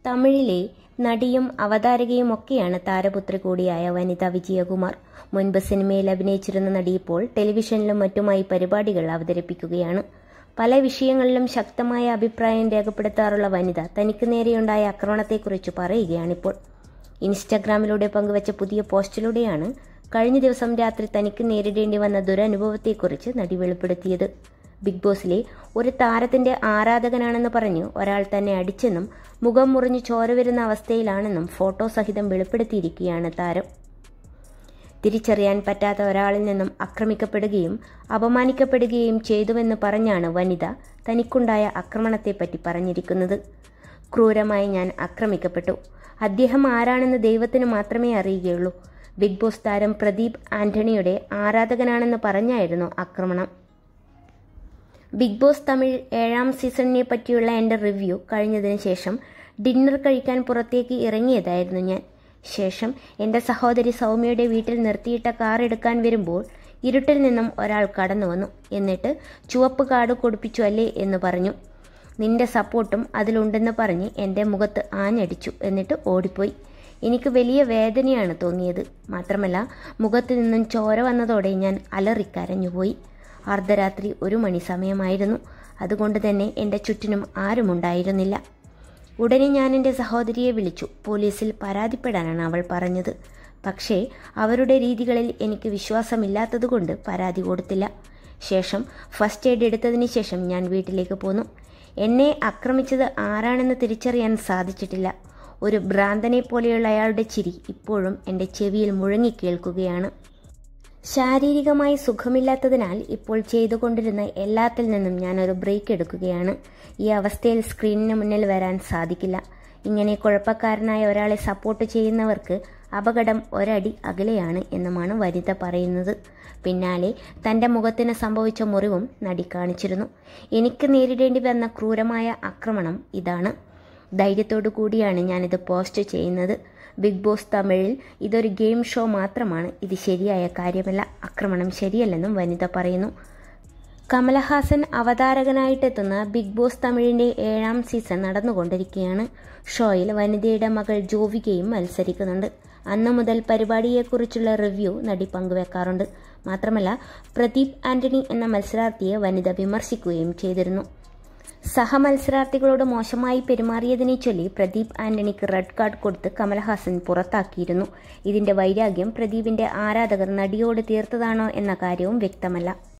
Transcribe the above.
തമിഴിലെ നടിയും അവതാരകയും ഒക്കെയാണ് താരപുത്രി കൂടിയായ വനിത വിജയകുമാർ മുൻപ് സിനിമയിൽ അഭിനയിച്ചിരുന്ന നടി ഇപ്പോൾ ടെലിവിഷനിലും മറ്റുമായി പരിപാടികൾ അവതരിപ്പിക്കുകയാണ് പല വിഷയങ്ങളിലും ശക്തമായ അഭിപ്രായം രേഖപ്പെടുത്താറുള്ള വനിത തനിക്ക് നേരെയുണ്ടായ ആക്രമണത്തെക്കുറിച്ച് പറയുകയാണിപ്പോൾ ഇൻസ്റ്റഗ്രാമിലൂടെ പങ്കുവച്ച പുതിയ പോസ്റ്റിലൂടെയാണ് കഴിഞ്ഞ ദിവസം രാത്രി തനിക്ക് നേരിടേണ്ടി വന്ന ദുരനുഭവത്തെക്കുറിച്ച് നടി വെളിപ്പെടുത്തിയത് ബിഗ് ബോസിലെ ഒരു താരത്തിന്റെ ആരാധകനാണെന്ന് പറഞ്ഞ് ഒരാൾ തന്നെ അടിച്ചെന്നും മുഖം മുറിഞ്ഞ് ചോര വരുന്ന അവസ്ഥയിലാണെന്നും ഫോട്ടോ സഹിതം വെളിപ്പെടുത്തിയിരിക്കുകയാണ് താരം തിരിച്ചറിയാൻ പറ്റാത്ത ഒരാളിൽ നിന്നും ആക്രമിക്കപ്പെടുകയും അപമാനിക്കപ്പെടുകയും ചെയ്തുവെന്ന് പറഞ്ഞാണ് വനിത തനിക്കുണ്ടായ ആക്രമണത്തെപ്പറ്റി പറഞ്ഞിരിക്കുന്നത് ക്രൂരമായി ഞാൻ ആക്രമിക്കപ്പെട്ടു അദ്ദേഹം ആരാണെന്ന് ദൈവത്തിന് മാത്രമേ അറിയുകയുള്ളൂ ബിഗ് ബോസ് താരം പ്രദീപ് ആന്റണിയുടെ ആരാധകനാണെന്ന് പറഞ്ഞായിരുന്നു ആക്രമണം ബിഗ് ബോസ് തമിഴ് ഏഴാം സീസണിനെ പറ്റിയുള്ള എൻ്റെ റിവ്യൂ കഴിഞ്ഞതിന് ശേഷം ഡിന്നർ കഴിക്കാൻ പുറത്തേക്ക് ഇറങ്ങിയതായിരുന്നു ഞാൻ ശേഷം എൻ്റെ സഹോദരി സൗമ്യയുടെ വീട്ടിൽ നിർത്തിയിട്ട കാർ എടുക്കാൻ വരുമ്പോൾ ഇരുട്ടിൽ നിന്നും ഒരാൾ കടന്നു വന്നു എന്നിട്ട് ചുവപ്പ് കാർഡ് കൊടുപ്പിച്ചു അല്ലേ എന്ന് പറഞ്ഞു നിന്റെ സപ്പോർട്ടും അതിലുണ്ടെന്ന് പറഞ്ഞ് എൻ്റെ മുഖത്ത് ആഞ്ഞടിച്ചു എന്നിട്ട് ഓടിപ്പോയി എനിക്ക് വലിയ വേദനയാണ് തോന്നിയത് മാത്രമല്ല മുഖത്ത് നിന്നും ചോര വന്നതോടെ ഞാൻ അലറിക്കരഞ്ഞുപോയി അർദ്ധരാത്രി ഒരു മണി സമയമായിരുന്നു അതുകൊണ്ട് തന്നെ എൻ്റെ ചുറ്റിനും ആരുമുണ്ടായിരുന്നില്ല ഉടനെ ഞാൻ എൻ്റെ സഹോദരിയെ വിളിച്ചു പോലീസിൽ പരാതിപ്പെടാനാണ് അവൾ പറഞ്ഞത് പക്ഷേ അവരുടെ രീതികളിൽ എനിക്ക് വിശ്വാസമില്ലാത്തതുകൊണ്ട് പരാതി കൊടുത്തില്ല ശേഷം ഫസ്റ്റ് എയ്ഡ് എടുത്തതിന് ശേഷം ഞാൻ വീട്ടിലേക്ക് പോന്നു എന്നെ ആക്രമിച്ചത് ആരാണെന്ന് തിരിച്ചറിയാൻ സാധിച്ചിട്ടില്ല ഒരു ഭ്രാന്തനെ പോലെയുള്ള അയാളുടെ ചിരി ഇപ്പോഴും എൻ്റെ ചെവിയിൽ മുഴങ്ങിക്കേൾക്കുകയാണ് ശാരീരികമായി സുഖമില്ലാത്തതിനാൽ ഇപ്പോൾ ചെയ്തുകൊണ്ടിരുന്ന എല്ലാത്തിൽ നിന്നും ഞാനൊരു ബ്രേക്ക് എടുക്കുകയാണ് ഈ അവസ്ഥയിൽ സ്ക്രീനിന് മുന്നിൽ വരാൻ സാധിക്കില്ല ഇങ്ങനെ കുഴപ്പക്കാരനായ ഒരാളെ സപ്പോർട്ട് ചെയ്യുന്നവർക്ക് അപകടം ഒരടി അകലെയാണ് എന്നുമാണ് വനിത പറയുന്നത് പിന്നാലെ തൻ്റെ മുഖത്തിന് സംഭവിച്ച മുറിവും നടി കാണിച്ചിരുന്നു എനിക്ക് നേരിടേണ്ടി വന്ന ക്രൂരമായ ആക്രമണം ഇതാണ് ധൈര്യത്തോടു കൂടിയാണ് ഞാനിത് പോസ്റ്റ് ചെയ്യുന്നത് ബിഗ് ബോസ് തമിഴിൽ ഇതൊരു ഗെയിം ഷോ മാത്രമാണ് ഇത് ശരിയായ കാര്യമല്ല ആക്രമണം ശരിയല്ലെന്നും വനിത പറയുന്നു കമലഹാസൻ അവതാരകനായിട്ടെത്തുന്ന ബിഗ് ബോസ് തമിഴിന്റെ ഏഴാം സീസൺ നടന്നുകൊണ്ടിരിക്കുകയാണ് ഷോയിൽ വനിതയുടെ മകൾ ജോവികയും മത്സരിക്കുന്നുണ്ട് അന്നു മുതൽ പരിപാടിയെക്കുറിച്ചുള്ള റിവ്യൂ നടി പങ്കുവെക്കാറുണ്ട് മാത്രമല്ല പ്രദീപ് ആന്റണി എന്ന മത്സരാർത്ഥിയെ വനിത വിമർശിക്കുകയും ചെയ്തിരുന്നു സഹമത്സരാർത്ഥികളോട് മോശമായി പെരുമാറിയതിനെ ചൊല്ലി പ്രദീപ് ആന്റണിക്ക് റെഡ് കാർഡ് കൊടുത്ത് കമൽഹാസൻ പുറത്താക്കിയിരുന്നു ഇതിന്റെ വൈരാഗ്യം പ്രദീപിന്റെ ആരാധകർ നടിയോട് തീർത്തതാണോ എന്ന കാര്യവും വ്യക്തമല്ല